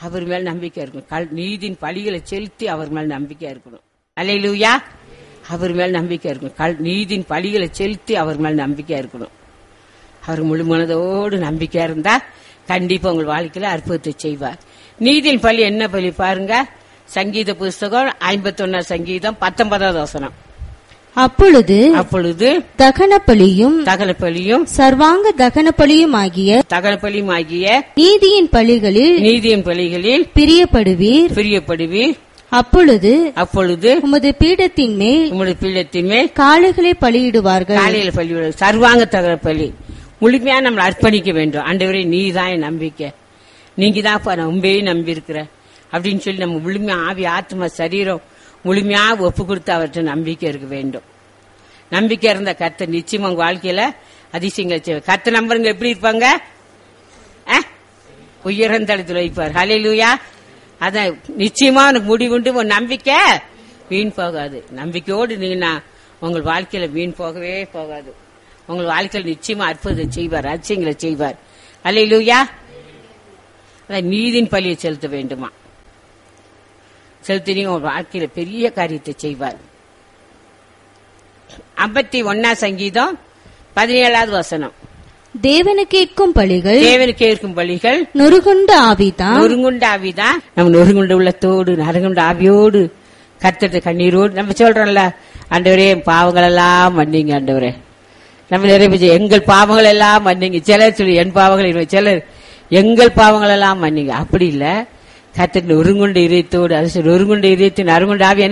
அவர் மேல் நம்பிக்கை இருக்கணும் கல் நீதியின் பழிகளை செலுத்தி அவர் மேல் நம்பிக்கை இருக்கணும் அல்லையிலூயா அவர் மேல் நம்பிக்கை இருக்கணும் கல் நீதியின் பழிகளை செலுத்தி அவர் மேல் நம்பிக்கை இருக்கணும் அவர் முழு மனதோடு நம்பிக்கையா இருந்தா கண்டிப்பா உங்கள் வாழ்க்கையில அற்புதத்தை செய்வார் நீதியின் பள்ளி என்ன பள்ளி பாருங்க சங்கீத புஸ்தகம் ஐம்பத்தொன்னா சங்கீதம் பத்தொன்பதாவது வசனம் அப்பொழுது அப்பொழுது தகன பலியும் தகன பலியும் சர்வாங்க தகன பலியும் ஆகிய தகன பலியும் ஆகிய நீதியின் பலிகளில் நீதியின் பலிகளில் பிரியப்படுவீர் பிரியப்படுவீர் அப்பொழுது அப்பொழுது உமது பீடத்தின் மேல் உங்களுடைய பீடத்தின் மேல் காளைகளை பலியிடுவார்கள் காலையில பள்ளி விட சர்வாங்க தகர பள்ளி முழுமையா நம்மளை அர்ப்பணிக்க வேண்டும் ஆண்டவரே நீ தான் என் நம்பிக்கை நீங்க தான் உண்மையே நம்பி இருக்கிற அப்படின்னு சொல்லி நம்ம முழுமையா ஆவி ஆத்மா சரீரம் முழுமையா ஒப்பு கொடுத்து அவர்கிட்ட நம்பிக்கை இருக்க வேண்டும் நம்பிக்கை இருந்த கர்த்தர் நிச்சயம் உங்க வாழ்க்கையில அதிசயங்களை செய்வார் கர்த்த நம்பருங்க எப்படி இருப்பாங்க அஹ், உயர்ந்த இடத்துல வைப்பார் ஹalleluya அதான் நிச்சயமா உனக்கு முடிவுண்டு உன் நம்பிக்கை வீண் போகாது நம்பிக்கையோடு நீங்க உங்கள் வாழ்க்கையில வீண் போகவே போகாது உங்கள் வாழ்க்கையில் நிச்சயமா அற்புதம் செய்வார் அதிசயங்களை செய்வார் ஹalleluya அதான் நீதின் பலியை செலுத்த வேண்டுமா செலுத்தினீங்க உங்க வாழ்க்கையில பெரிய காரியத்தை செய்வார் ஐம்பத்தி ஒன்னா சங்கீதம் பதினேழாவது வசனம் தேவனு கேட்கும் பலிகள் தேவனுக்கு இருக்கும் பலிகள் நொறுகுண்ட ஆவிதான் நொறுங்குண்ட ஆவிதான் நம்ம நொறுங்குண்ட உள்ளத்தோடு நறுங்குண்ட ஆவியோடு கத்தட்டு கண்ணீரோடு நம்ம சொல்றோம்ல ஆண்டவரே என் பாவங்கள் எல்லாம் மன்னிங்க ஆண்டவரே நம்ம நிறைய பேர் எங்கள் பாவங்கள் எல்லாம் மன்னிங்க சிலர் சொல்லி என் பாவங்கள் இல்லை. சிலர் எங்கள் பாவங்கள் எல்லாம் மன்னிங்க அப்படி இல்ல கத்தட்டு நொறுங்குண்ட இதயத்தோடு அது நொறுங்குண்ட இதயத்தின் அருங்குண்ட ஆவி என்ன